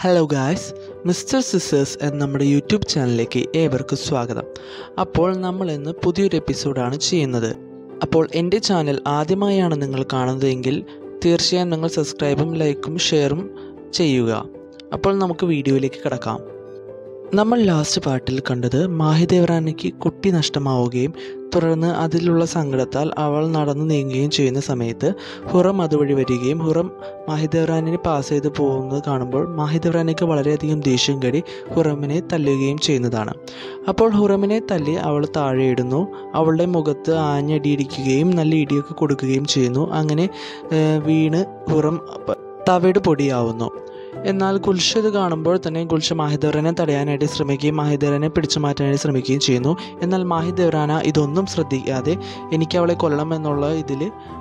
hello guys mister scissors എന്ന നമ്മുടെ YouTube ചാനലിലേക്ക് ഏവർക്കും സ്വാഗതം അപ്പോൾ നമ്മൾ ഇന്ന് പുതിയൊരു എപ്പിസോഡാണ് ചെയ്യുന്നത് അപ്പോൾ എൻ്റെ ചാനൽ ആദ്യമായാണ് നിങ്ങൾ കാണുന്നതെങ്കിൽ തീർച്ചയായും നിങ്ങൾ സബ്സ്ക്രൈബും ലൈക്കും ഷെയറും ചെയ്യുക അപ്പോൾ നമുക്ക് വീഡിയോയിലേക്ക് കിടക്കാം നമ്മൾ ലാസ്റ്റ് പാട്ടിൽ കണ്ടത് മാഹിദേവറാനയ്ക്ക് കുട്ടി നഷ്ടമാവുകയും തുടർന്ന് അതിലുള്ള സങ്കടത്താൽ അവൾ നടന്നു നീങ്ങുകയും ചെയ്യുന്ന സമയത്ത് ഹുറം അതുവഴി വരികയും ഹുറം മാഹിദേവറാനിനെ പാസ് ചെയ്ത് പോകുന്നത് കാണുമ്പോൾ മാഹിദേവറാനയ്ക്ക് വളരെയധികം ദേഷ്യം കടി ഹുറമിനെ തല്ലുകയും ചെയ്യുന്നതാണ് അപ്പോൾ ഹുറമിനെ തല്ലി അവൾ താഴെ ഇടുന്നു അവളുടെ മുഖത്ത് ആഞ്ഞടിയിടിക്കുകയും നല്ല ഇടിയൊക്കെ കൊടുക്കുകയും ചെയ്യുന്നു അങ്ങനെ ഏഹ്, വീണ് ഹുറം പ- തവിട് പൊടിയാവുന്നു എന്നാൽ ഗുൽഷ ഇത് കാണുമ്പോൾ തന്നെ ഗുൽഷ മാഹിദേവറനെ തടയാനായിട്ട് ശ്രമിക്കുകയും മാഹിദേവറനെ പിടിച്ചു മാറ്റാനായിട്ട് ശ്രമിക്കുകയും ചെയ്യുന്നു എന്നാൽ മാഹിദേവറാന ഇതൊന്നും ശ്രദ്ധിക്കാതെ എനിക്ക് അവളെ കൊല്ലണം എന്നുള്ള ഇതിൽ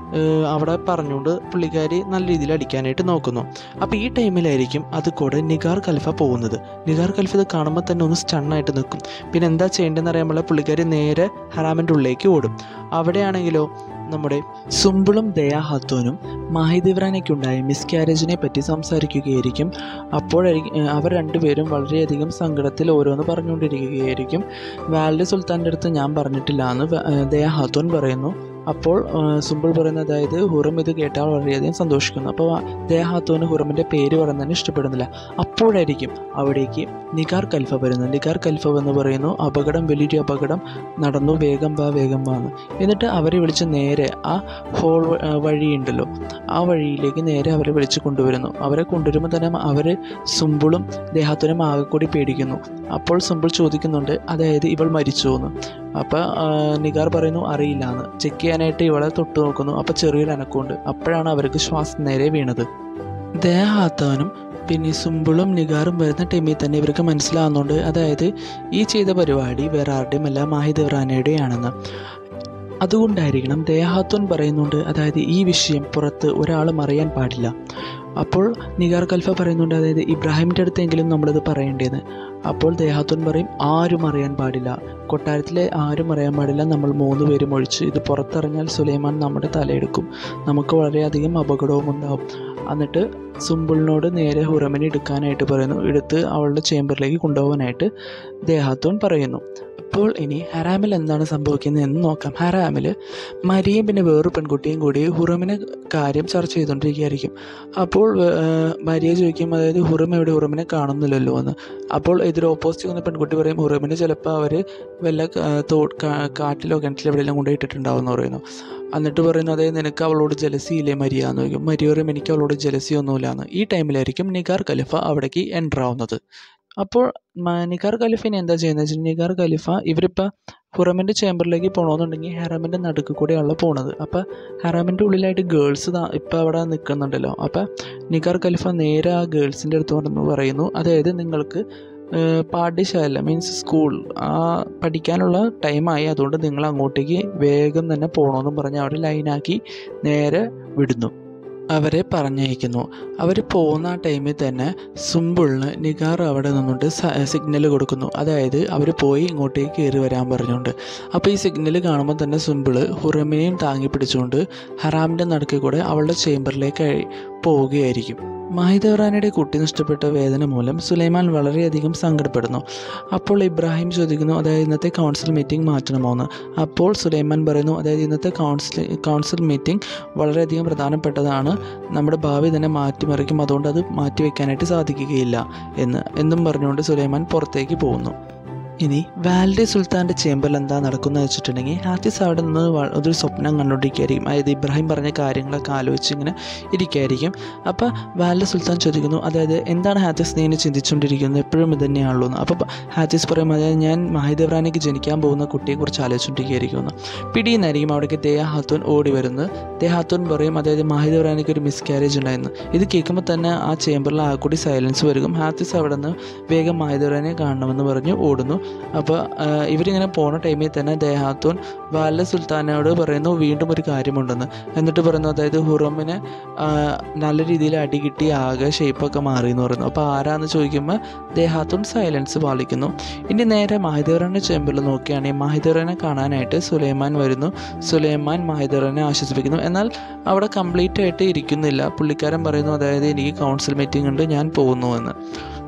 അവിടെ പറഞ്ഞുകൊണ്ട് പുള്ളിക്കാരി നല്ല രീതിയിൽ അടിക്കാനായിട്ട് നോക്കുന്നു അപ്പോൾ ഈ ടൈമിലായിരിക്കും അത് കൂടെ നിഗാർ ഖൽഫ പോകുന്നത് നിഗാർ ഖൽഫ ഇത് കാണുമ്പോൾ തന്നെ ഒന്ന് സ്റ്റണ്ണായിട്ട് നിൽക്കും പിന്നെ എന്താ ചെയ്യേണ്ടതെന്ന് അറിയാനുള്ള പുള്ളിക്കാരി നേരെ ഹറാമിൻ്റെ ഉള്ളിലേക്ക് ഓടും അവിടെയാണെങ്കിലോ നമ്മുടെ സുമ്പിളും ദയാ ഹത്തോനും മാഹിദിവ്രാനയ്ക്കുണ്ടായ മിസ്കാരേജിനെ പറ്റി സംസാരിക്കുകയായിരിക്കും അപ്പോഴായിരിക്കും ഏഹ് അവർ രണ്ടുപേരും വളരെയധികം സങ്കടത്തിൽ ഓരോന്ന് പറഞ്ഞുകൊണ്ടിരിക്കുകയായിരിക്കും വാൽഡ് സുൽത്താൻ്റെ അടുത്ത് ഞാൻ പറഞ്ഞിട്ടില്ല എന്ന് വ- ഏഹ് ദയാ ഹത്തോൻ പറയുന്നു അപ്പോൾ ഏഹ് സുമ്പിൾ പറയുന്ന അതായത് ഹുറം ഇത് കേട്ടാൽ വളരെയധികം സന്തോഷിക്കുന്നു അപ്പോൾ ദേഹാത്തോന് ഹുറമിൻ്റെ പേര് പറയുന്നതിന് ഇഷ്ടപ്പെടുന്നില്ല അപ്പോഴായിരിക്കും അവിടേക്ക് നിഗാർ കൽഫ വരുന്നത് നിഗാർ കൽഫ എന്ന് പറയുന്നു അപകടം വലിയൊരു അപകടം നടന്നു വേഗം വാ വേഗം വാ എന്ന് എന്നിട്ട് അവരെ വിളിച്ച് നേരെ ആ ഹോൾ വ- ആ വഴിയുണ്ടല്ലോ ആ വഴിയിലേക്ക് നേരെ അവരെ വിളിച്ച് കൊണ്ടുവരുന്നു അവരെ കൊണ്ടുവരുമ്പോൾ തന്നെ അവർ സുമ്പിളും ദേഹത്തിനും ആകെ കൂടി പേടിക്കുന്നു അപ്പോൾ സുമ്പിൾ ചോദിക്കുന്നുണ്ട് അതായത് ഇവൾ മരിച്ചു എന്ന് അപ്പോൾ നിഗാർ പറയുന്നു അറിയില്ല എന്ന് ചെക്ക് ചെയ്യാനായിട്ട് ഇവളെ തൊട്ട് നോക്കുന്നു അപ്പോൾ ചെറിയൊരു അനക്കമുണ്ട് അപ്പോഴാണ് അവർക്ക് ശ്വാസം നേരെ വീണത് ദേഹാത്താനും പിന്നെ ഈ സുമ്പിളും നിഗാറും വരുന്ന ടൈമിൽ തന്നെ ഇവർക്ക് മനസ്സിലാവുന്നുണ്ട് അതായത് ഈ ചെയ്ത പരിപാടി വേറെ ആരുടെയും അല്ല മാഹിദേവ്റാനയുടെയാണെന്ന് അതുകൊണ്ടായിരിക്കണം ദേഹാത്തോൻ പറയുന്നുണ്ട് അതായത് ഈ വിഷയം പുറത്ത് ഒരാളും അറിയാൻ പാടില്ല അപ്പോൾ നിഗാർ കൽഫ പറയുന്നുണ്ട് അതായത് ഇബ്രാഹിമിൻ്റെ അടുത്തെങ്കിലും നമ്മളിത് പറയേണ്ടതെന്ന് അപ്പോൾ ദേഹാത്തോൻ പറയും ആരും അറിയാൻ പാടില്ല കൊട്ടാരത്തിലെ ആരും അറിയാൻ പാടില്ല നമ്മൾ മൂന്ന് പേരും ഒഴിച്ച് ഇത് പുറത്തറിഞ്ഞാൽ സുലൈമാൻ നമ്മുടെ തലയെടുക്കും നമുക്ക് വളരെയധികം അപകടവും ഉണ്ടാവും എന്നിട്ട് സുമ്പിളിനോട് നേരെ ഹുറമിനെ എടുക്കാനായിട്ട് പറയുന്നു എടുത്ത് അവളുടെ ചേംബറിലേക്ക് കൊണ്ടുപോകാനായിട്ട് ദേഹാത്തോൻ പറയുന്നു അപ്പോൾ ഇനി ഹറാമിൽ എന്താണ് സംഭവിക്കുന്നത് എന്ന് നോക്കാം ഹറാമിൽ മരിയും പിന്നെ വേറൊരു പെൺകുട്ടിയും കൂടി ഹുറമിനെ കാര്യം ചർച്ച ചെയ്തുകൊണ്ടിരിക്കുകയായിരിക്കും അപ്പോൾ ഏർ, മരിയ ചോദിക്കും അതായത് ഹുറം എവിടെ ഹുറമിനെ കാണുന്നില്ലല്ലോ എന്ന് അപ്പോൾ എതിരെ ഓപ്പോസിറ്റ് വന്ന പെൺകുട്ടി പറയും ഹുറമിനെ ചിലപ്പോൾ അവർ വല്ല ഏർ, തോ കാ- കാട്ടിലോ കിണറ്റിലോ എവിടെയെല്ലാം കൊണ്ടുപോയിട്ടിട്ടുണ്ടാവും എന്ന് പറയുന്നു എന്നിട്ട് പറയുന്നു അതായത് നിനക്ക് അവളോട് ജലസി ഇല്ലേ മരിയ എന്ന് ചോദിക്കും മരിയ പറയും എനിക്ക് അവളോട് ജലസി ഒന്നുമില്ല എന്ന് ഈ ടൈമിലായിരിക്കും നിഗാർ ഖലിഫ അവിടേക്ക് എൻ്റർ ആവുന്നത് അപ്പോൾ മ- നിഗാർ ഖലിഫിനെ എന്താ ചെയ്യുന്നത് വെച്ചാൽ നിഗാർ ഖലിഫ ഇവരിപ്പോൾ ഹുറമിൻ്റെ ചേംബറിലേക്ക് പോകണമെന്നുണ്ടെങ്കിൽ ഹെറമിൻ്റെ നടുക്ക് കൂടെയാണല്ലോ പോണത് അപ്പോൾ ഹെറമിൻ്റെ ഉള്ളിലായിട്ട് ഗേൾസ് ഇപ്പോൾ അവിടെ നിൽക്കുന്നുണ്ടല്ലോ അപ്പോൾ നിഗാർ ഖലിഫ നേരെ ആ ഗേൾസിൻ്റെ അടുത്ത് വന്ന് പറയുന്നു അതായത് നിങ്ങൾക്ക് ഏഹ്, പാഠ്യശാല മീൻസ് സ്കൂൾ ആ പഠിക്കാനുള്ള ടൈമായി അതുകൊണ്ട് നിങ്ങൾ അങ്ങോട്ടേക്ക് വേഗം തന്നെ പോകണമെന്നും പറഞ്ഞ് അവരെ ലൈനാക്കി നേരെ വിടുന്നു അവരെ പറഞ്ഞയക്കുന്നു അവർ പോകുന്ന ആ ടൈമിൽ തന്നെ സുമ്പിളിന് നിഗാർ അവിടെ നിന്നുകൊണ്ട് സിഗ്നൽ കൊടുക്കുന്നു അതായത് അവർ പോയി ഇങ്ങോട്ടേക്ക് കയറി വരാൻ പറഞ്ഞുകൊണ്ട് അപ്പോൾ ഈ സിഗ്നൽ കാണുമ്പോൾ തന്നെ സുമ്പിള് ഹുറമിനെയും താങ്ങി പിടിച്ചുകൊണ്ട് ഹറാമിൻ്റെ നടുക്കിൽ കൂടെ അവളുടെ ചേംബറിലേക്ക് പോവുകയായിരിക്കും മാഹിദവറാനയുടെ കുട്ടി നഷ്ടപ്പെട്ട വേദന മൂലം സുലൈമാൻ വളരെയധികം സങ്കടപ്പെടുന്നു അപ്പോൾ ഇബ്രാഹിം ചോദിക്കുന്നു അതായത് ഇന്നത്തെ കൗൺസിൽ മീറ്റിംഗ് മാറ്റണമോ എന്ന് അപ്പോൾ സുലൈമാൻ പറയുന്നു അതായത് ഇന്നത്തെ കൗൺസിൽ കൗൺസിൽ മീറ്റിംഗ് വളരെയധികം പ്രധാനപ്പെട്ടതാണ് നമ്മുടെ ഭാവി തന്നെ മാറ്റിമറിക്കും അതുകൊണ്ട് അത് മാറ്റിവെക്കാനായിട്ട് സാധിക്കുകയില്ല എന്ന് എന്നും പറഞ്ഞുകൊണ്ട് സുലൈമാൻ പുറത്തേക്ക് പോകുന്നു ഇനി വാൽഡെ സുൽത്താൻ്റെ ചേമ്പറിൽ എന്താ നടക്കുന്നത് വെച്ചിട്ടുണ്ടെങ്കിൽ ഹാത്തിസ് അവിടെ നിന്ന് വ- ഒരു സ്വപ്നം കണ്ടുകൊണ്ടിരിക്കുകയായിരിക്കും അതായത് ഇബ്രാഹിം പറഞ്ഞ കാര്യങ്ങളൊക്കെ ആലോചിച്ച് ഇങ്ങനെ ഇരിക്കുകയായിരിക്കും അപ്പോൾ വാൽഡെ സുൽത്താൻ ചോദിക്കുന്നു അതായത് എന്താണ് ഹാത്തിസ് നീ ഇങ്ങനെ ചിന്തിച്ചുകൊണ്ടിരിക്കുന്നത് എപ്പോഴും ഇത് തന്നെയാണല്ലോ എന്ന് അപ്പോൾ ഹാത്തിസ് പറയും അതായത് ഞാൻ മാഹിദേവ്രാനയ്ക്ക് ജനിക്കാൻ പോകുന്ന കുട്ടിയെക്കുറിച്ച് ആലോചിച്ചുകൊണ്ടിരിക്കുകയായിരിക്കുമെന്ന് പിടിയെന്നായിരിക്കും അവിടേക്ക് ദേഹാത്തോൻ ഓടി വരുന്നത് ദേഹാത്തോൻ പറയും അതായത് മാഹിദേവ്രാനയ്ക്ക് ഒരു മിസ്കാരേജ് ഉണ്ടായിരുന്നു ഇത് കേൾക്കുമ്പോൾ തന്നെ ആ ചേമ്പറിൽ ആ കൂടി സൈലൻസ് വരും ഹാത്തിസ് അവിടെ നിന്ന് വേഗം മാഹിദേവ്രാനെ കാണണമെന്ന് പറഞ്ഞ് ഓടുന്നു അപ്പോൾ ഇവരിങ്ങനെ പോണ ടൈമിൽ തന്നെ ദേഹാത്തൂൻ വാല സുൽത്താനോട് പറയുന്നു വീണ്ടും ഒരു കാര്യമുണ്ടെന്ന് എന്നിട്ട് പറയുന്നു അതായത് ഹുറമിന് ആ, നല്ല രീതിയിൽ അടി കിട്ടി ആകെ ഷേപ്പൊക്കെ മാറി എന്ന് പറയുന്നു അപ്പോൾ ആരാന്ന് ചോദിക്കുമ്പോൾ ദേഹാത്തൂൻ സൈലൻസ് പാലിക്കുന്നു ഇനി നേരെ മാഹിദേവറിൻ്റെ ചെമ്പിൽ നോക്കുകയാണെങ്കിൽ മാഹിദേവറിനെ കാണാനായിട്ട് സുലൈമാൻ വരുന്നു സുലൈമാൻ മാഹിദേവറിനെ ആശ്വസിപ്പിക്കുന്നു എന്നാൽ അവിടെ കംപ്ലീറ്റ് ആയിട്ട് ഇരിക്കുന്നില്ല പുള്ളിക്കാരൻ പറയുന്നു അതായത് എനിക്ക് കൗൺസിൽ മീറ്റിംഗ് ഉണ്ട് ഞാൻ പോകുന്നു എന്ന്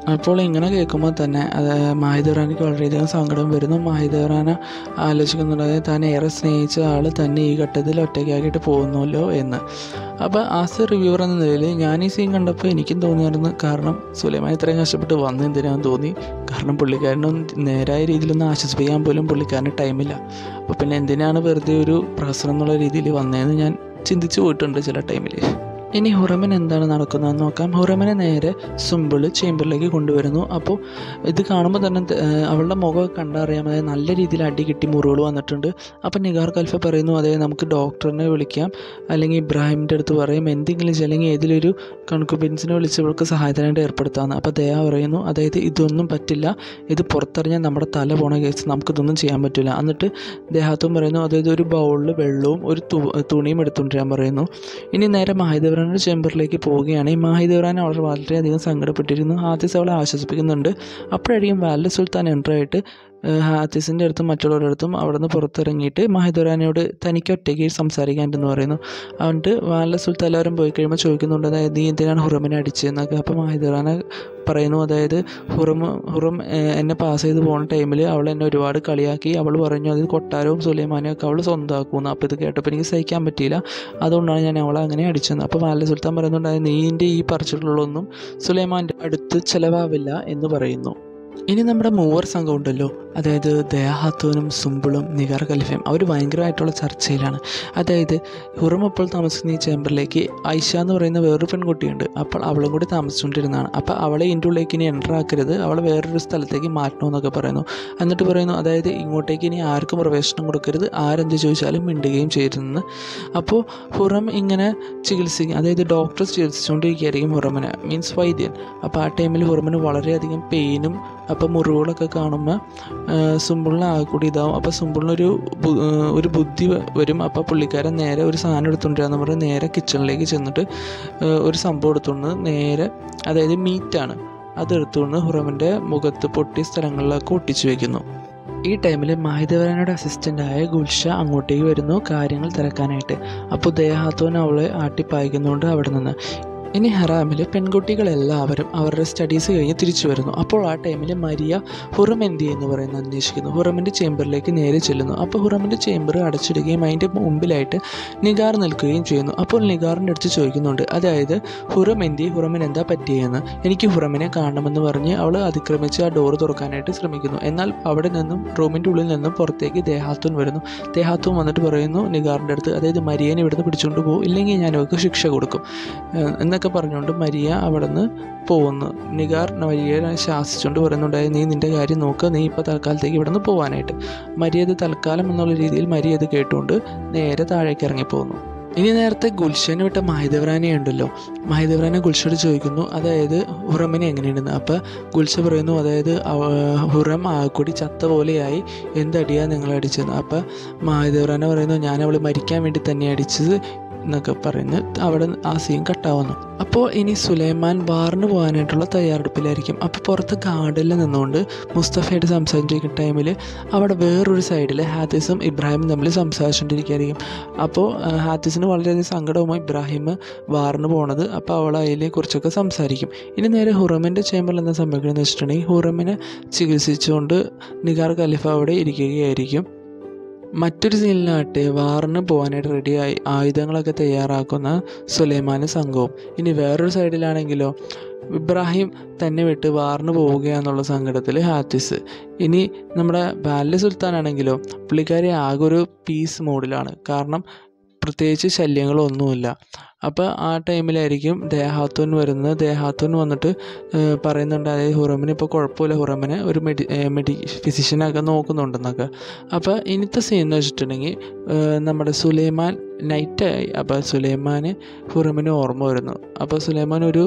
അപ്പോൾ ഇങ്ങനെ കേൾക്കുമ്പോൾ തന്നെ അത് മാഹിദേവറാനിക്ക് വളരെയധികം സങ്കടം വരുന്നു മാഹിദേവറാന ആലോചിക്കുന്നുണ്ട് അതായത് താൻ ഏറെ സ്നേഹിച്ച ആൾ തന്നെ ഈ ഘട്ടത്തിൽ ഒറ്റയ്ക്കാക്കിയിട്ട് പോകുന്നല്ലോ എന്ന് അപ്പോൾ ആസ് എ റിവ്യൂവർ എന്ന നിലയിൽ ഞാൻ ഈ സീൻ കണ്ടപ്പോൾ എനിക്കും തോന്നിയായിരുന്നു കാരണം സുലൈമാൻ ഇത്രയും കഷ്ടപ്പെട്ട് വന്ന് എന്തിനാന്ന് തോന്നി കാരണം പുള്ളിക്കാരനൊന്നും നേരായ രീതിയിലൊന്നും ആശ്വസിപ്പിക്കാൻ പോലും പുള്ളിക്കാരന് ടൈമില്ല അപ്പോൾ പിന്നെ എന്തിനാണ് വെറുതെ ഒരു പ്രഹസനം എന്നുള്ള രീതിയിൽ വന്നതെന്ന് ഞാൻ ചിന്തിച്ചു പോയിട്ടുണ്ട് ചില ടൈമിൽ ഇനി ഹുറമൻ എന്താണ് നടക്കുന്നതെന്ന് നോക്കാം ഹുറമനെ നേരെ സുമ്പിള് ചേമ്പറിലേക്ക് കൊണ്ടുവരുന്നു അപ്പോൾ ഇത് കാണുമ്പോൾ തന്നെ ത- ഏഹ് അവളുടെ മുഖം കണ്ടറിയാം അതായത് നല്ല രീതിയിൽ അടി കിട്ടി മുറിവുകൾ വന്നിട്ടുണ്ട് അപ്പോൾ നിഗാർ കൽഫ പറയുന്നു അതായത് നമുക്ക് ഡോക്ടറിനെ വിളിക്കാം അല്ലെങ്കിൽ ഇബ്രാഹിമിൻ്റെ അടുത്ത് പറയും എന്തെങ്കിലും ചെയ്യ്, അല്ലെങ്കിൽ ഏതിലൊരു കൺകുബിൻസിനെ വിളിച്ച് ഇവൾക്ക് സഹായത്തിനായിട്ട് ഏർപ്പെടുത്താമെന്ന് അപ്പോൾ ദയ പറയുന്നു അതായത് ഇതൊന്നും പറ്റില്ല ഇത് പുറത്തറിഞ്ഞാൽ നമ്മുടെ തല പോണ കേസ് നമുക്കിതൊന്നും ചെയ്യാൻ പറ്റില്ല എന്നിട്ട് ദേഹാത്തും പറയുന്നു അതായത് ഒരു ബൗളിൽ വെള്ളവും ഒരു തു- തുണിയും എടുത്തുകൊണ്ടിരാൻ പറയുന്നു ഇനി നേരെ മാഹിദേവറാൻ്റെ ചേമ്പറിലേക്ക് പോവുകയാണ് ഈ മാഹിദേവറാൻ അവൾ വളരെയധികം സങ്കടപ്പെട്ടിരുന്നു ഹാത്തിസ് അവളെ ആശ്വസിപ്പിക്കുന്നുണ്ട് അപ്പോഴായിരിക്കും വാലിഡ് സുൽത്താൻ എൻ്റർ ആയിട്ട് ഹാത്തിസിൻ്റെ അടുത്തും മറ്റുള്ളവരുടെ അടുത്തും അവിടെ നിന്ന് പുറത്തിറങ്ങിയിട്ട് മാഹിദുറാനോട് തനിക്ക് ഒറ്റയ്ക്ക് സംസാരിക്കാണ്ടെന്ന് പറയുന്നു അതുകൊണ്ട് വാലിഡ് സുൽത്താൻ എല്ലാവരും പോയി കഴിയുമ്പോൾ ചോദിക്കുന്നുണ്ട് അതായത് നീ എന്തിനാണ് ഹുറമിനെ അടിച്ചതെന്നൊക്കെ അപ്പോൾ മാഹിദുറാന പറയുന്നു അതായത് ഹുറം ഹുറം ഏഹ്, എന്നെ പാസ് ചെയ്ത് പോകുന്ന ടൈമിൽ അവൾ എന്നെ ഒരുപാട് കളിയാക്കി അവൾ പറഞ്ഞു അത് കൊട്ടാരവും സുലൈമാനും ഒക്കെ അവൾ സ്വന്തമാക്കുമെന്ന് അപ്പോൾ ഇത് കേട്ടപ്പോൾ എനിക്ക് സഹിക്കാൻ പറ്റിയില്ല അതുകൊണ്ടാണ് ഞാൻ അവളെ അങ്ങനെ അടിച്ചത് അപ്പോൾ വാലിഡ് സുൽത്താൻ പറയുന്നുണ്ട് "അതായത് നീൻ്റെ ഈ പറിച്ചിട്ടുള്ളതൊന്നും സുലൈമാൻ്റെ അടുത്ത് ചിലവാവില്ല എന്ന് പറയുന്നു ഇനി നമ്മുടെ മൂവർ സംഘം ഉണ്ടല്ലോ അതായത് ദയാഹാത്തൂനും സുമ്പിളും നിഗാർ ഖലീഫയും അവർ ഭയങ്കരമായിട്ടുള്ള ചർച്ചയിലാണ് അതായത് ഹുറം അപ്പോൾ താമസിക്കുന്ന ഈ ചേമ്പറിലേക്ക് ഐഷ എന്ന് പറയുന്ന വേറൊരു പെൺകുട്ടിയുണ്ട് അപ്പോൾ അവളും കൂടി താമസിച്ചുകൊണ്ടിരുന്നതാണ് അപ്പോൾ അവളെ ഇതിൻ്റെ ഉള്ളിലേക്ക് ഇനി എൻ്റർ ആക്കരുത് അവളെ വേറൊരു സ്ഥലത്തേക്ക് മാറ്റണമെന്നൊക്കെ പറയുന്നു എന്നിട്ട് പറയുന്നു അതായത് ഇങ്ങോട്ടേക്ക് ഇനി ആർക്കും പ്രവേശനം കൊടുക്കരുത് ആരെന്ത് ചോദിച്ചാലും മിണ്ടുകയും ചെയ്യരുതെന്ന് അപ്പോൾ ഹുറം ഇങ്ങനെ ചികിത്സിക്കും അതായത് ഡോക്ടർ ചികിത്സിച്ചുകൊണ്ടിരിക്കുകയായിരിക്കും ഹുറമിനെ മീൻസ് വൈദ്യൻ അപ്പോൾ ആ ടൈമിൽ ഹുറമിന് വളരെയധികം പെയിനും അപ്പോൾ മുറിവുകളൊക്കെ കാണുമ്പോൾ സുമ്പിളിന് ആകെ കൂടി ഇതാവും അപ്പോൾ സുമ്പിളിനൊരു ബു- ആ, ഒരു ബുദ്ധി വ- വരും അപ്പോൾ പുള്ളിക്കാരൻ നേരെ ഒരു സാധനം എടുത്തുകൊണ്ടിരാന്ന് പറഞ്ഞ് നേരെ കിച്ചണിലേക്ക് ചെന്നിട്ട് ആ, ഒരു സംഭവം എടുത്തുകൊണ്ട് നേരെ അതായത് മീറ്റാണ് അത് എടുത്തുകൊണ്ട് ഹുറമിൻ്റെ മുഖത്ത് പൊട്ടിയ സ്ഥലങ്ങളിലൊക്കെ ഒട്ടിച്ചു വെക്കുന്നു ഈ ടൈമിൽ മാഹിദേവരനയുടെ അസിസ്റ്റൻ്റായ ഗുൽഷ അങ്ങോട്ടേക്ക് വരുന്നു കാര്യങ്ങൾ തിരക്കാനായിട്ട് അപ്പോൾ ദേഹാത്തോൻ അവളെ ആട്ടിപ്പായിക്കുന്നുണ്ട് അവിടെ നിന്ന് ഇനി ഹറാമിൽ പെൺകുട്ടികളെല്ലാവരും അവരുടെ സ്റ്റഡീസ് കഴിഞ്ഞ് തിരിച്ചു വരുന്നു അപ്പോൾ ആ ടൈമിൽ മരിയ ഹുറം എന്ത് ചെയ്യുന്നു പറയുന്നത് അന്വേഷിക്കുന്നു ഹുറമിൻ്റെ ചേംബറിലേക്ക് നേരെ ചെല്ലുന്നു അപ്പോൾ ഹുറമിൻ്റെ ചേംബർ അടച്ചിടുകയും അതിൻ്റെ മുമ്പിലായിട്ട് നിഗാർ നിൽക്കുകയും ചെയ്യുന്നു അപ്പോൾ നിഗാറിൻ്റെ അടുത്ത് ചോദിക്കുന്നുണ്ട് അതായത് ഹുറം എന്തി ഹുറമിന് എന്താ പറ്റിയെന്ന് എനിക്ക് ഹുറമിനെ കാണണമെന്ന് പറഞ്ഞ് അവൾ അതിക്രമിച്ച് ആ ഡോറ് തുറക്കാനായിട്ട് ശ്രമിക്കുന്നു എന്നാൽ അവിടെ നിന്നും റൂമിൻ്റെ ഉള്ളിൽ നിന്നും പുറത്തേക്ക് ദേഹാത്തൂൻ വരുന്നു ദേഹാത്തൂൻ വന്നിട്ട് പറയുന്നു നിഗാറിൻ്റെ അടുത്ത് അതായത് മരിയനെ ഇവിടുന്ന് പിടിച്ചുകൊണ്ട് പോകും ഇല്ലെങ്കിൽ ഞാൻ അവർക്ക് ശിക്ഷ കൊടുക്കും ഏഹ് എന്നൊക്കെ പറഞ്ഞുകൊണ്ട് മരിയ അവിടെ നിന്ന് പോകുന്നു നിഗാർ മരിയയെ ശാസിച്ചുകൊണ്ട് പറയുന്നുണ്ട് "അതായത് നീ നിൻ്റെ കാര്യം നോക്കുക നീ ഇപ്പോൾ തൽക്കാലത്തേക്ക് ഇവിടെ നിന്ന് പോകാനായിട്ട് മരിയ ഇത് തൽക്കാലം എന്നുള്ള രീതിയിൽ മരിയ ഇത് കേട്ടുകൊണ്ട് നേരെ താഴേക്ക് ഇറങ്ങിപ്പോകുന്നു ഇനി നേരത്തെ ഗുൽഷന് വിട്ട മാഹിദേവറാനെ ഉണ്ടല്ലോ മാഹിദേവറാനെ ഗുൽഷയോട് ചോദിക്കുന്നു അതായത് ഹുറമിനെ എങ്ങനെയുണ്ടെന്ന് അപ്പോൾ ഗുൽഷ പറയുന്നു അതായത് അവ- ഹുറം ആകൂടി ചത്ത പോലെയായി എന്തടിയാണ് നിങ്ങൾ അടിച്ചത് അപ്പോൾ മാഹിദേവറാനെ പറയുന്നു ഞാൻ അവൾ മരിക്കാൻ വേണ്ടി തന്നെ അടിച്ചത് എന്നൊക്കെ പറയുന്നു അവിടെ ആ സീൻ കട്ടാവുന്നു അപ്പോൾ ഇനി സുലൈമാൻ ബാറിന് പോകാനായിട്ടുള്ള തയ്യാറെടുപ്പിലായിരിക്കും അപ്പോൾ പുറത്ത് ഗാർഡനിൽ നിന്നുകൊണ്ട് മുസ്തഫയായിട്ട് സംസാരിച്ചിരിക്കുന്ന ടൈമിൽ അവിടെ വേറൊരു സൈഡിൽ ഹാത്തിസും ഇബ്രാഹിമും തമ്മിൽ സംസാരിച്ചുകൊണ്ടിരിക്കുകയായിരിക്കും അപ്പോൾ ആ, ഹാത്തിസിന് വളരെയധികം സങ്കടവുമായി ഇബ്രാഹിം ബാറിന് പോണത് അപ്പോൾ അവൾ അതിനെ കുറിച്ചൊക്കെ സംസാരിക്കും ഇനി നേരെ ഹുറമിൻ്റെ ചേമ്പറിൽ എന്താ സംഭവിക്കണമെന്ന് വെച്ചിട്ടുണ്ടെങ്കിൽ ഹുറമിനെ ചികിത്സിച്ചുകൊണ്ട് നിഗാർ ഖലീഫ അവിടെ ഇരിക്കുകയായിരിക്കും മറ്റൊരു സീനിലാട്ടെ വാറിന് പോകാനായിട്ട് റെഡിയായി ആയുധങ്ങളൊക്കെ തയ്യാറാക്കുന്ന സുലൈമാനും സംഘവും ഇനി വേറൊരു സൈഡിലാണെങ്കിലോ ഇബ്രാഹിം തന്നെ വിട്ട് വാറിന് പോവുകയാന്നുള്ള സങ്കടത്തിൽ ഹാത്തിസ് ഇനി നമ്മുടെ ബാല്യ സുൽത്താനാണെങ്കിലോ പുള്ളിക്കാരി ആകെ ഒരു പീസ് മോഡിലാണ് കാരണം പ്രത്യേകിച്ച് ശല്യങ്ങളൊന്നുമില്ല അപ്പോൾ ആ ടൈമിലായിരിക്കും ദേഹാത്തൂൻ വരുന്നത് ദേഹാത്തൂൻ വന്നിട്ട് ഏഹ് പറയുന്നുണ്ട് അതായത് ഹുറമിന് ഇപ്പോൾ കുഴപ്പമില്ല ഹുറമിനെ ഒരു മെഡി ഏഹ് മെഡി ഫിസിഷ്യനൊക്കെ നോക്കുന്നുണ്ടെന്നൊക്കെ അപ്പോൾ ഇന്നത്തെ സീൻ എന്ന് വെച്ചിട്ടുണ്ടെങ്കിൽ ഏഹ് നമ്മുടെ സുലൈമാൻ നൈറ്റായി അപ്പോൾ സുലൈമാന് ഹുറമിന് ഓർമ്മ വരുന്നു അപ്പോൾ സുലൈമാൻ ഒരു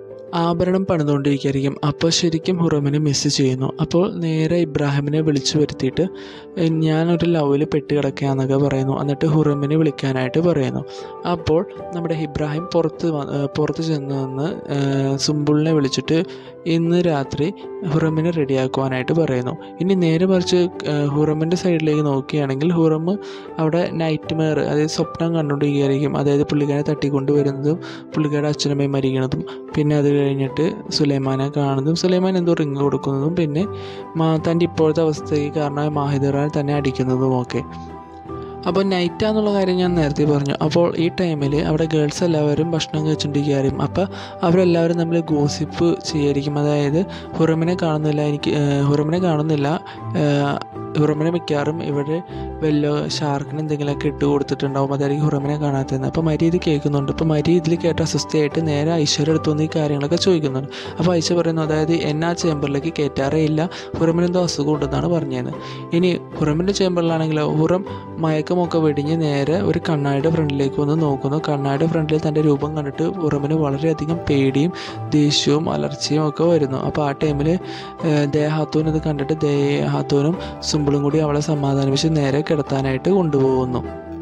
ആഭരണം പണിതുകൊണ്ടിരിക്കുകയായിരിക്കും അപ്പോൾ ശരിക്കും ഹുറമിനെ മിസ് ചെയ്യുന്നു അപ്പോൾ നേരെ ഇബ്രാഹിമിനെ വിളിച്ചു വരുത്തിയിട്ട് "ഏഹ് ഞാനൊരു ലവിൽ പെട്ട് കിടക്കുകയാണെന്നൊക്കെ പറയുന്നു എന്നിട്ട് ഹുറമിനെ വിളിക്കാനായിട്ട് പറയുന്നു അപ്പോൾ നമ്മുടെ ഇബ്രാഹിം പുറത്ത് വ- ഏഹ് പുറത്ത് ചെന്ന് നിന്ന് ഏഹ് സുംബുളിനെ വിളിച്ചിട്ട് ഇന്ന് രാത്രി ഹുറമിനെ റെഡിയാക്കുവാനായിട്ട് പറയുന്നു ഇനി നേരെ മറിച്ച് ഏഹ് ഹുറമിൻ്റെ സൈഡിലേക്ക് നോക്കുകയാണെങ്കിൽ ഹുറം അവിടെ നൈറ്റ് മെയർ അതായത് സ്വപ്നം കണ്ടുകൊണ്ടിരിക്കുകയായിരിക്കും അതായത് പുള്ളിക്കാരെ തട്ടിക്കൊണ്ടുവരുന്നതും പുള്ളിക്കാരുടെ അച്ഛനമ്മയും മരിക്കുന്നതും പിന്നെ അത് കഴിഞ്ഞിട്ട് സുലൈമാനെ കാണുന്നതും സുലൈമാൻ എന്തോ റിങ് കൊടുക്കുന്നതും പിന്നെ മാ- തൻ്റെ ഇപ്പോഴത്തെ അവസ്ഥയ്ക്ക് കാരണമായ മാഹിദുറാൻ തന്നെ അടിക്കുന്നതും ഒക്കെ അപ്പോൾ നൈറ്റാന്നുള്ള കാര്യം ഞാൻ നേരത്തെ പറഞ്ഞു അപ്പോൾ ഈ ടൈമിൽ അവിടെ ഗേൾസ് എല്ലാവരും ഭക്ഷണം കഴിച്ചുകൊണ്ടിരിക്കുകയായിരിക്കും അപ്പോൾ അവരെല്ലാവരും നമ്മൾ ഗോസിപ്പ് ചെയ്യായിരിക്കും അതായത് ഹുറമിനെ കാണുന്നില്ല എനിക്ക് ഏഹ്, ഹുറമിനെ കാണുന്നില്ല ഏഹ്, ഹുറമിനെ മിക്കവാറും ഇവിടെ വല്ല ഷാർക്കിന് എന്തെങ്കിലുമൊക്കെ ഇട്ട് കൊടുത്തിട്ടുണ്ടാവും അതായിരിക്കും ഹുറമിനെ കാണാത്തതെന്ന് അപ്പോൾ മരി ഇത് കേൾക്കുന്നുണ്ട് അപ്പോൾ മരി ഇതിൽ കേട്ട അസ്വസ്ഥയായിട്ട് നേരെ ഐശ്വര്യ അടുത്ത് വന്ന് ഈ കാര്യങ്ങളൊക്കെ ചോദിക്കുന്നുണ്ട് അപ്പോൾ ഐശ്വ പറയുന്നു അതായത് എന്നെ ആ ചേമ്പറിലേക്ക് കയറ്റാറേ ഇല്ല ഹുറമിന് എന്തോ അസുഖം ഉണ്ടെന്നാണ് പറഞ്ഞത് ഇനി ഹുറമിൻ്റെ ചേമ്പറിലാണെങ്കിലോ ഹുറം മയക്കമൊക്കെ വെടിഞ്ഞ് നേരെ ഒരു കണ്ണാടിയുടെ ഫ്രണ്ടിലേക്ക് വന്ന് നോക്കുന്നു കണ്ണാടിയുടെ ഫ്രണ്ടിൽ തൻ്റെ രൂപം കണ്ടിട്ട് ഹുറമിന് വളരെയധികം പേടിയും ദേഷ്യവും അലർച്ചയും ഒക്കെ വരുന്നു അപ്പോൾ ആ ടൈമിൽ ദേഹാത്തൂൻ ഇത് കണ്ടിട്ട് ദേഹാത്തൂനും സുമ്പിളും കൂടി അവളെ സമാധാനിപ്പിച്ച് നേരെ കിടത്താനായിട്ട് കൊണ്ടുപോകുന്നു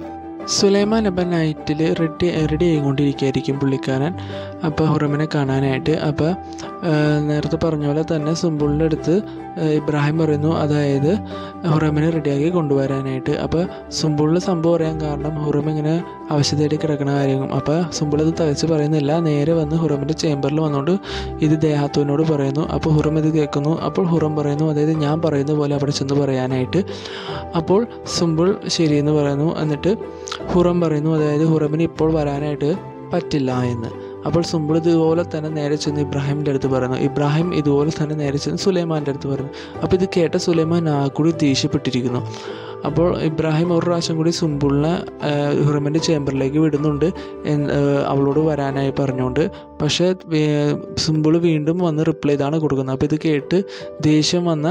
സുലൈമാൻ അപ്പം നൈറ്റിൽ റെഡി റെഡി ആയിക്കൊണ്ടിരിക്കുകയായിരിക്കും പുള്ളിക്കാരൻ അപ്പോൾ ഹുറമിനെ കാണാനായിട്ട് അപ്പോൾ നേരത്തെ പറഞ്ഞ പോലെ തന്നെ സുമ്പുളിൻ്റെ അടുത്ത് ഏഹ്, ഇബ്രാഹിം പറയുന്നു അതായത് ഹുറമിനെ റെഡിയാക്കി കൊണ്ടുവരാനായിട്ട് അപ്പോൾ സുമ്പുളിൽ സംഭവം അറിയാൻ കാരണം ഹുറം ഇങ്ങനെ ആവശ്യമായിട്ട് കിടക്കണ കാര്യം അപ്പോൾ സുമ്പുൾ അത് തകച്ച് പറയുന്നില്ല നേരെ വന്ന് ഹുറമിൻ്റെ ചേമ്പറിൽ വന്നുകൊണ്ട് ഇത് ദേഹാത്തുവിനോട് പറയുന്നു അപ്പോൾ ഹുറം ഇത് കേൾക്കുന്നു അപ്പോൾ ഹുറം പറയുന്നു അതായത് ഞാൻ പറയുന്ന പോലെ അവിടെ ചെന്ന് പറയാനായിട്ട് അപ്പോൾ സുമ്പിൾ ശരിയെന്ന് പറയുന്നു എന്നിട്ട് ഹുറം പറയുന്നു അതായത് ഹുറമിന് ഇപ്പോൾ വരാനായിട്ട് പറ്റില്ല എന്ന് അപ്പോൾ സുമ്പിൾ ഇതുപോലെ തന്നെ നേരെ ചെന്ന് ഇബ്രാഹിമിൻ്റെ അടുത്ത് പറയുന്നു ഇബ്രാഹിം ഇതുപോലെ തന്നെ നേരെ ചെന്ന് സുലൈമാൻ്റെ അടുത്ത് പറയുന്നു അപ്പോൾ ഇത് കേട്ട സുലൈമാൻ ആ കൂടി ദേഷ്യപ്പെട്ടിരിക്കുന്നു അപ്പോൾ ഇബ്രാഹിം ഒരു പ്രാവശ്യം കൂടി സുമ്പിളിനെ ഹുറമിൻ്റെ ചേമ്പറിലേക്ക് വിടുന്നുണ്ട് എന്ന്, ഏഹ്, അവളോട് വരാനായി പറഞ്ഞുകൊണ്ട് പക്ഷേ സുമ്പിൾ വീണ്ടും വന്ന് റിപ്ലൈ ഇതാണ് കൊടുക്കുന്നത് അപ്പോൾ ഇത് കേട്ട് ദേഷ്യം വന്ന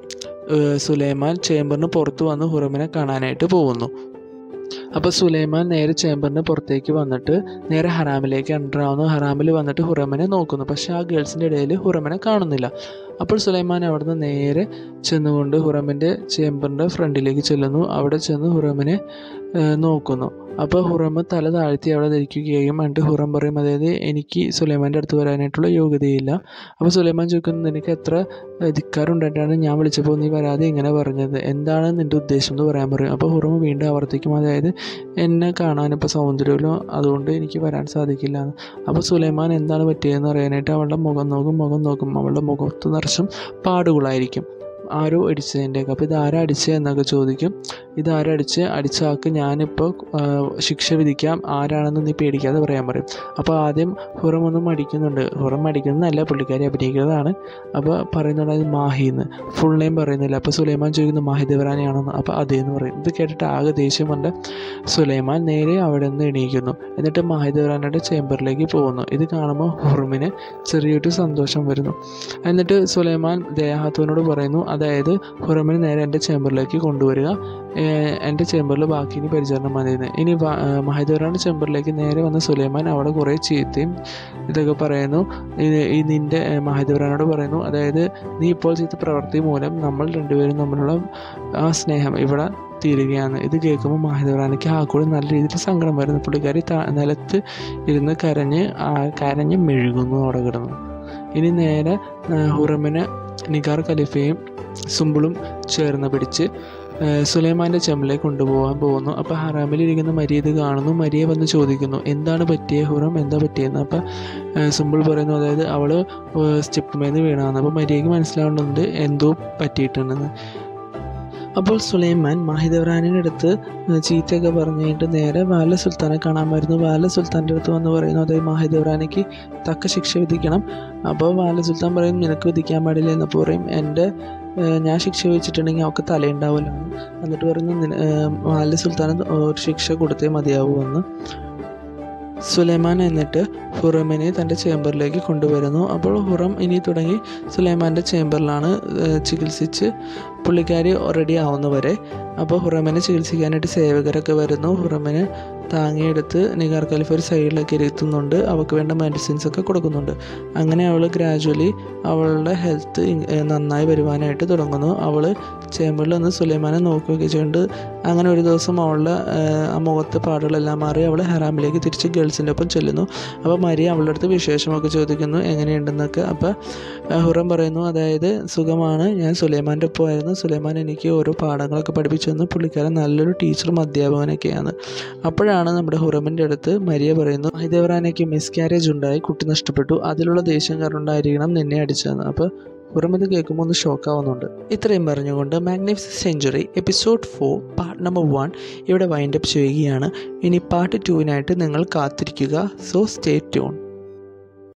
ഏഹ്, സുലൈമാൻ ചേമ്പറിന് പുറത്ത് വന്ന് ഹുറമിനെ കാണാനായിട്ട് പോകുന്നു അപ്പോൾ സുലൈമാൻ നേരെ ചേമ്പറിന് പുറത്തേക്ക് വന്നിട്ട് നേരെ ഹറാമിലേക്ക് എൻ്റർ ആവുന്നു ഹറാമിൽ വന്നിട്ട് ഹുറമിനെ നോക്കുന്നു പക്ഷേ ആ ഗേൾസിൻ്റെ ഇടയിൽ ഹുറമിനെ കാണുന്നില്ല അപ്പോൾ സുലൈമാൻ അവിടുന്ന് നേരെ ചെന്നുകൊണ്ട് ഹുറമിൻ്റെ ചേമ്പറിൻ്റെ ഫ്രണ്ടിലേക്ക് ചെല്ലുന്നു അവിടെ ചെന്ന് ഹുറമിനെ ഏഹ്, നോക്കുന്നു അപ്പോൾ ഹുറമ് തല താഴ്ത്തി അവിടെ ധരിക്കുകയും എന്നിട്ട് ഹുറം പറയും അതായത് എനിക്ക് സുലൈമാൻ്റെ അടുത്ത് വരാനായിട്ടുള്ള യോഗ്യതയില്ല അപ്പോൾ സുലൈമാൻ ചോദിക്കുന്നു നിനക്ക് എത്ര ഏഹ്, ധിക്കാരുണ്ടായിട്ടാണ് ഞാൻ വിളിച്ചപ്പോൾ നീ വരാതെ ഇങ്ങനെ പറഞ്ഞത് എന്താണ് നിൻ്റെ ഉദ്ദേശം എന്ന് പറയാൻ പറയും അപ്പോൾ ഹുറമ് വീണ്ടും ആവർത്തിക്കും അതായത് എന്നെ കാണാനിപ്പോൾ സൗന്ദര്യമില്ലോ അതുകൊണ്ട് എനിക്ക് വരാൻ സാധിക്കില്ല എന്ന് അപ്പോൾ സുലൈമാൻ എന്താണ് പറ്റിയതെന്ന് അറിയാനായിട്ട് അവളുടെ മുഖം നോക്കും മുഖം നോക്കും അവളുടെ മുഖത്ത് നിറച്ചും പാടുകളായിരിക്കും ആരോ അടിച്ചതിൻ്റെയൊക്കെ അപ്പോൾ ഇത് ആരാ അടിച്ചത് എന്നൊക്കെ ചോദിക്കും ഇത് ആരാ അടിച്ച് അടിച്ച ആൾക്ക് ഞാനിപ്പോൾ ആ, ശിക്ഷ വിധിക്കാം ആരാണെന്ന് നീ പേടിക്കാതെ പറയാൻ പറയും അപ്പോൾ ആദ്യം ഹുറം ഒന്നും മടിക്കുന്നുണ്ട് ഹുറം മടിക്കുന്നതല്ല പുള്ളിക്കാരി അഭിനയിക്കുന്നതാണ് അപ്പോൾ പറയുന്നുണ്ട് അത് മാഹിന്ന് ഫുൾ നെയിം പറയുന്നില്ല അപ്പോൾ സുലൈമാൻ ചോദിക്കുന്നു മാഹി ദേവറാനെയാണെന്ന് അപ്പോൾ അതേന്ന് പറയും ഇത് കേട്ടിട്ട് ആകെ ദേഷ്യം കൊണ്ട് സുലൈമാൻ നേരെ അവിടെ നിന്ന് എണീക്കുന്നു എന്നിട്ട് മാഹി ദേവറാനയുടെ ചേംബറിലേക്ക് പോകുന്നു ഇത് കാണുമ്പോൾ ഹുറുമിന് ചെറിയൊരു സന്തോഷം വരുന്നു എന്നിട്ട് സുലൈമാൻ ദേഹാത്തുവിനോട് പറയുന്നു അതായത് ഹുറമിനെ നേരെ എൻ്റെ ചേംബറിലേക്ക് കൊണ്ടുവരിക ഏഹ് എൻ്റെ ചേംബറിൽ ബാക്കി ഇനി പരിചരണം മതിയെന്ന് ഇനി മഹദൂറാൻ്റെ ചേംബറിലേക്ക് നേരെ വന്ന സുലൈമാൻ അവിടെ കുറേ ചീത്തയും ഇതൊക്കെ പറയുന്നു ഇത് ഈ നിൻ്റെ മഹദൂറാനോട് പറയുന്നു അതായത് നീ ഇപ്പോൾ ചെയ്ത പ്രവൃത്തി മൂലം നമ്മൾ രണ്ടുപേരും തമ്മിലുള്ള ആ സ്നേഹം ഇവിടെ തീരുകയാണ് ഇത് കേൾക്കുമ്പോൾ മാഹിദുറാനയ്ക്ക് ആ കൂടെ നല്ല രീതിയിൽ സങ്കടം വരുന്നു പുള്ളിക്കാരി താ നിലത്ത് ഇരുന്ന് കരഞ്ഞ് ആ കരഞ്ഞ് മെഴുകുന്നു അവിടെ കിടന്നു ഇനി നേരെ ആ, ഹുറമിനെ നിഗാർ ഖലീഫയും സുമ്പിളും ചേർന്ന് പിടിച്ച് ആ, സുലൈമാൻ്റെ ചെമ്പിലേക്ക് കൊണ്ടുപോകാൻ പോകുന്നു അപ്പോൾ ഹറാമിലിരിക്കുന്ന മരിയ ഇത് കാണുന്നു മരിയെ വന്ന് ചോദിക്കുന്നു എന്താണ് പറ്റിയ ഹുറം എന്താ പറ്റിയെന്ന് അപ്പോൾ സുമ്പിൾ പറയുന്നു അതായത് അവൾ സ്റ്റെപ്പുമേന്ന് വീണാന്ന് അപ്പോൾ മരിയയ്ക്ക് മനസ്സിലാവുന്നുണ്ട് എന്തോ പറ്റിയിട്ടുണ്ടെന്ന് അപ്പോൾ സുലൈമാൻ മാഹിദവറാനിൻ്റെ അടുത്ത് ചീത്തയൊക്കെ പറഞ്ഞിട്ട് നേരെ വാല സുൽത്താനെ കാണാൻ വരുന്നു വാല സുൽത്താൻ്റെ അടുത്ത് വന്ന് പറയുന്നു അതായത് മാഹിദവറാനയ്ക്ക് തക്ക ശിക്ഷ വിധിക്കണം അപ്പോൾ വാല സുൽത്താൻ പറയും നിനക്ക് വിധിക്കാൻ പാടില്ല എന്നപ്പോൾ പറയും എൻ്റെ ഏഹ്, ഞാൻ ശിക്ഷ വെച്ചിട്ടുണ്ടെങ്കിൽ അവൾക്ക് തലയുണ്ടാവില്ല എന്നിട്ട് പറഞ്ഞു "നിന- ഏഹ്, വാല സുൽത്താൻ ഒരു ശിക്ഷ കൊടുത്തേ മതിയാവൂ എന്ന് സുലൈമാൻ എന്നിട്ട് ഹുറമിനെ തൻ്റെ ചേംബറിലേക്ക് കൊണ്ടുവരുന്നു അപ്പോൾ ഹുറം ഇനി തുടങ്ങി സുലൈമാൻ്റെ ചേംബറിലാണ് ഏഹ്, ചികിത്സിച്ച് പുള്ളിക്കാരി റെഡി ആവുന്നവരെ അപ്പോൾ ഹുറമിനെ ചികിത്സിക്കാനായിട്ട് സേവകരൊക്കെ വരുന്നു ഹുറമിനെ താങ്ങിയെടുത്ത് നിഗാർ ഖലീഫ ഒരു സൈഡിലൊക്കെ ഇരുത്തുന്നുണ്ട് അവൾക്ക് വേണ്ട മെഡിസിൻസ് ഒക്കെ കൊടുക്കുന്നുണ്ട് അങ്ങനെ അവൾ ഗ്രാജുവലി അവളുടെ ഹെൽത്ത് നന്നായി വരുവാനായിട്ട് തുടങ്ങുന്നു അവൾ ചേമ്പറിൽ നിന്ന് സുലൈമാനെ നോക്കുകയൊക്കെ ചെയ്യുന്നുണ്ട് അങ്ങനെ ഒരു ദിവസം അവളുടെ ഏഹ്, ആ മുഖത്തെ പാടുകളെല്ലാം മാറി അവൾ ഹറാമിലേക്ക് തിരിച്ച് ഗേൾസിൻ്റെ ഒപ്പം ചെല്ലുന്നു അപ്പോൾ മരിയ അവളുടെ അടുത്ത് വിശേഷമൊക്കെ ചോദിക്കുന്നു എങ്ങനെയുണ്ടെന്നൊക്കെ അപ്പോൾ ഹുറം പറയുന്നു അതായത് സുഖമാണ് ഞാൻ സുലൈമാൻ്റെ ഒപ്പമായിരുന്നു സുലൈമാൻ എനിക്ക് ഓരോ പാഠങ്ങളൊക്കെ പഠിപ്പിച്ചു പഠിച്ചതെന്ന് പുള്ളിക്കാരൻ നല്ലൊരു ടീച്ചറും അധ്യാപകനൊക്കെയാണ് അപ്പോഴാണ് നമ്മുടെ ഹുറമിൻ്റെ അടുത്ത് മരിയ പറയുന്നു മഹിദേവറാനയ്ക്ക് മിസ്കാരേജ് ഉണ്ടായി കുട്ടി നഷ്ടപ്പെട്ടു അതിലുള്ള ദേഷ്യം കാരണം ഉണ്ടായിരിക്കണം നിന്നെ അടിച്ചതെന്ന് അപ്പോൾ ഹുറം ഇത് കേൾക്കുമ്പോൾ ഒന്ന് ഷോക്കാവുന്നുണ്ട് ഇത്രയും പറഞ്ഞുകൊണ്ട് magnificent century episode four part number one ഇവിടെ വൈൻഡപ്പ് ചെയ്യുകയാണ് ഇനി പാർട്ട് ടുവിനായിട്ട് നിങ്ങൾ കാത്തിരിക്കുക സോ സ്റ്റേ ട്യൂൺ